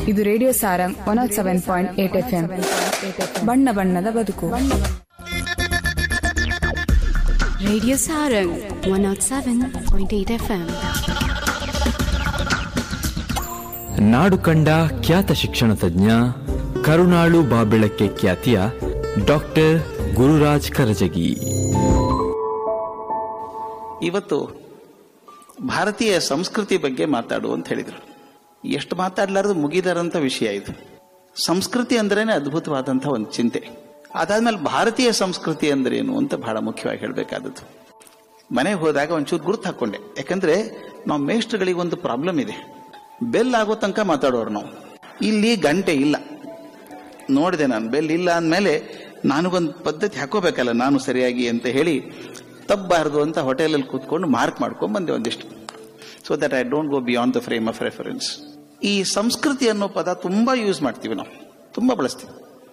ಇದು radio Sarang one nought seven point eight F M ಬಣ್ಣ ಬಣ್ಣದ ಬದುಕು Radio Sarang 107.8 FM. ನಾಡು ಕಂಡ ಖ್ಯಾತ ಶಿಕ್ಷಣ ತಜ್ಞ ಕರುಣಾಳು ಬಾಬೆಳಕ್ಕೆ ಖ್ಯಾತಿಯ ಡಾಕ್ಟರ್ ಗುರುರಾಜ್ ಕರಜಗಿ ಇವತ್ತು ಭಾರತೀಯ ಸಂಸ್ಕೃತಿ ಬಗ್ಗೆ ಮಾತಾಡು ಅಂತ ಹೇಳಿದರು ಎಷ್ಟು ಮಾತಾಡ್ಲಾರ್ದು ಮುಗಿದಾರಂತ ವಿಷಯ ಇದು ಸಂಸ್ಕೃತಿ ಅಂದ್ರೇನೆ ಅದ್ಭುತವಾದಂಥ ಒಂದು ಚಿಂತೆ ಅದಾದ್ಮೇಲೆ ಭಾರತೀಯ ಸಂಸ್ಕೃತಿ ಅಂದ್ರೇನು ಅಂತ ಬಹಳ ಮುಖ್ಯವಾಗಿ ಹೇಳಬೇಕಾದದ್ದು ಮನೆಗೆ ಹೋದಾಗ ಒಂಚೂರು ಗುರುತು ಹಾಕೊಂಡೆ ಯಾಕಂದ್ರೆ ನಾವು ಮೇಷ್ಟ್ರುಗಳಿಗೆ ಒಂದು ಪ್ರಾಬ್ಲಮ್ ಇದೆ ಬೆಲ್ ಆಗೋ ತನಕ ಮಾತಾಡೋರು ನಾವು ಇಲ್ಲಿ ಗಂಟೆ ಇಲ್ಲ ನೋಡಿದೆ ನಾನು ಬೆಲ್ ಇಲ್ಲ ಅಂದಮೇಲೆ ನನಗೊಂದು ಪದ್ಧತಿ ಹಾಕೋಬೇಕಲ್ಲ ನಾನು ಸರಿಯಾಗಿ ಅಂತ ಹೇಳಿ ತಪ್ಪಬಾರ್ದು ಅಂತ ಹೋಟೆಲಲ್ಲಿ ಕೂತ್ಕೊಂಡು ಮಾರ್ಕ್ ಮಾಡ್ಕೊಂಡು ಬಂದೆ ಒಂದಿಷ್ಟು so that I don't go beyond the frame of reference ಈ ಸಂಸ್ಕೃತಿ ಅನ್ನೋ ಪದ ತುಂಬಾ ಯೂಸ್ ಮಾಡ್ತೀವಿ ನಾವು ತುಂಬಾ ಬಳಸ್ತೀವಿ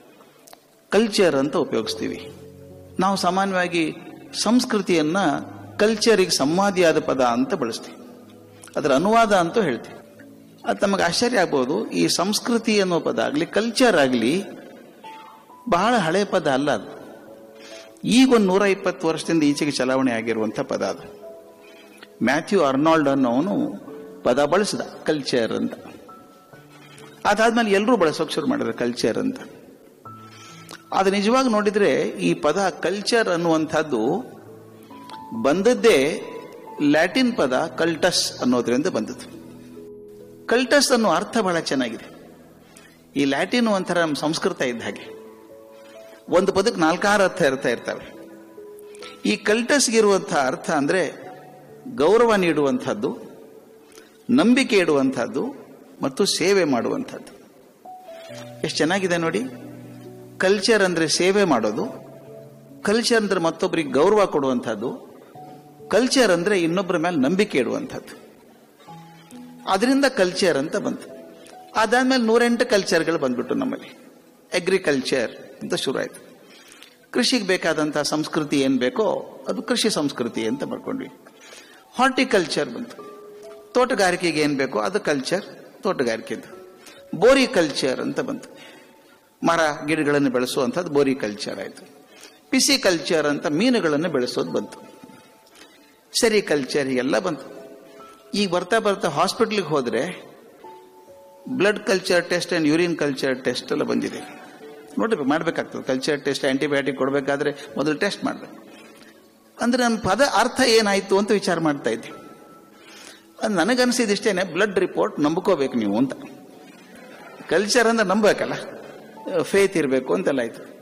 ಕಲ್ಚರ್ ಅಂತ ಉಪಯೋಗಿಸ್ತೀವಿ ನಾವು ಸಾಮಾನ್ಯವಾಗಿ ಸಂಸ್ಕೃತಿಯನ್ನ ಕಲ್ಚರಿಗೆ ಸಂವಾದಿಯಾದ ಪದ ಅಂತ ಬಳಸ್ತೀವಿ ಅದರ ಅನುವಾದ ಅಂತೂ ಹೇಳ್ತೀವಿ ಅದು ನಮಗೆ ಆಶ್ಚರ್ಯ ಆಗ್ಬೋದು ಈ ಸಂಸ್ಕೃತಿ ಅನ್ನೋ ಪದ ಆಗಲಿ ಕಲ್ಚರ್ ಆಗಲಿ ಬಹಳ ಹಳೆ ಪದ ಅಲ್ಲ ಅದು ಈಗ ಒಂದು ನೂರ ಇಪ್ಪತ್ತು ವರ್ಷದಿಂದ ಈಚೆಗೆ ಚಲಾವಣೆ ಆಗಿರುವಂಥ ಪದ ಅದು ಮ್ಯಾಥ್ಯೂ ಅರ್ನಾಲ್ಡ್ ಅನ್ನೋನು ಪದ ಬಳಸಿದ ಕಲ್ಚರ್ ಅಂತ ಅದಾದ್ಮೇಲೆ ಎಲ್ಲರೂ ಬಳಸೋಕೆ ಶುರು ಮಾಡಿದ್ರು ಕಲ್ಚರ್ ಅಂತ ಅದು ನಿಜವಾಗಿ ನೋಡಿದ್ರೆ ಈ ಪದ ಕಲ್ಚರ್ ಅನ್ನುವಂಥದ್ದು ಬಂದದ್ದೇ ಲ್ಯಾಟಿನ್ ಪದ ಕಲ್ಟಸ್ ಅನ್ನೋದ್ರಿಂದ ಬಂದದ್ದು ಕಲ್ಟಸ್ ಅನ್ನೋ ಅರ್ಥ ಬಹಳ ಚೆನ್ನಾಗಿದೆ ಈ ಲ್ಯಾಟಿನ್ ಒಂಥರ ನಮ್ಮ ಸಂಸ್ಕೃತ ಇದ್ದ ಹಾಗೆ ಒಂದು ಪದಕ್ಕೆ ನಾಲ್ಕಾರು ಅರ್ಥ ಇರ್ತಾ ಇರ್ತವೆ ಈ ಕಲ್ಟಸ್ಗಿರುವಂತಹ ಅರ್ಥ ಅಂದ್ರೆ ಗೌರವ ನೀಡುವಂಥದ್ದು ನಂಬಿಕೆ ಇಡುವಂಥದ್ದು ಮತ್ತು ಸೇವೆ ಮಾಡುವಂಥದ್ದು ಎಷ್ಟು ಚೆನ್ನಾಗಿದೆ ನೋಡಿ ಕಲ್ಚರ್ ಅಂದ್ರೆ ಸೇವೆ ಮಾಡೋದು ಕಲ್ಚರ್ ಅಂದ್ರೆ ಮತ್ತೊಬ್ಬರಿಗೆ ಗೌರವ ಕೊಡುವಂಥದ್ದು ಕಲ್ಚರ್ ಅಂದ್ರೆ ಇನ್ನೊಬ್ಬರ ಮೇಲೆ ನಂಬಿಕೆ ಇಡುವಂಥದ್ದು ಅದರಿಂದ ಕಲ್ಚರ್ ಅಂತ ಬಂತು ಅದಾದ್ಮೇಲೆ ನೂರೆಂಟು ಕಲ್ಚರ್ಗಳು ಬಂದ್ಬಿಟ್ಟು ನಮ್ಮಲ್ಲಿ ಅಗ್ರಿಕಲ್ಚರ್ ಅಂತ ಶುರು ಆಯ್ತು ಕೃಷಿಗೆ ಬೇಕಾದಂತಹ ಸಂಸ್ಕೃತಿ ಏನ್ ಬೇಕೋ ಅದು ಕೃಷಿ ಸಂಸ್ಕೃತಿ ಅಂತ ಬರ್ಕೊಂಡ್ವಿ ಹಾರ್ಟಿಕಲ್ಚರ್ ಬಂತು ತೋಟಗಾರಿಕೆಗೆ ಏನ್ ಬೇಕೋ ಅದು ಕಲ್ಚರ್ ತೋಟಗಾರಿಕೆದು ಬೋರಿ ಕಲ್ಚರ್ ಅಂತ ಬಂತು ಮರ ಗಿಡಗಳನ್ನು ಬೆಳೆಸುವಂಥದ್ದು ಬೋರಿ ಕಲ್ಚರ್ ಆಯ್ತು ಪಿಸಿ ಕಲ್ಚರ್ ಅಂತ ಮೀನುಗಳನ್ನು ಬೆಳೆಸೋದು ಬಂತು ಸರಿ ಕಲ್ಚರ್ ಎಲ್ಲ ಬಂತು ಈಗ ಬರ್ತಾ ಬರ್ತಾ ಹಾಸ್ಪಿಟ್ಲಿಗೆ ಹೋದ್ರೆ blood culture test and urine culture test ಎಲ್ಲ ಬಂದಿದೆ ನೋಡಿ ಮಾಡ್ಬೇಕಾಗ್ತದೆ ಕಲ್ಚರ್ ಟೆಸ್ಟ್ ಆಂಟಿಬಯೋಟಿಕ್ ಕೊಡಬೇಕಾದ್ರೆ ಮೊದಲು ಟೆಸ್ಟ್ ಮಾಡ್ಬೇಕು ಅಂದ್ರೆ ನನ್ನ ಪದ ಅರ್ಥ ಏನಾಯ್ತು ಅಂತ ವಿಚಾರ ಮಾಡ್ತಾ ಇದ್ದೆ ಅದು ನನಗನ್ಸಿದಿಷ್ಟೇನೆ ಬ್ಲಡ್ ರಿಪೋರ್ಟ್ ನಂಬ್ಕೋಬೇಕು ನೀವು ಅಂತ ಕಲ್ಚರ್ ಅಂದ್ರೆ ನಂಬಬೇಕಲ್ಲ ಫೇತ್ ಇರಬೇಕು ಅಂತೆಲ್ಲ ಆಯ್ತು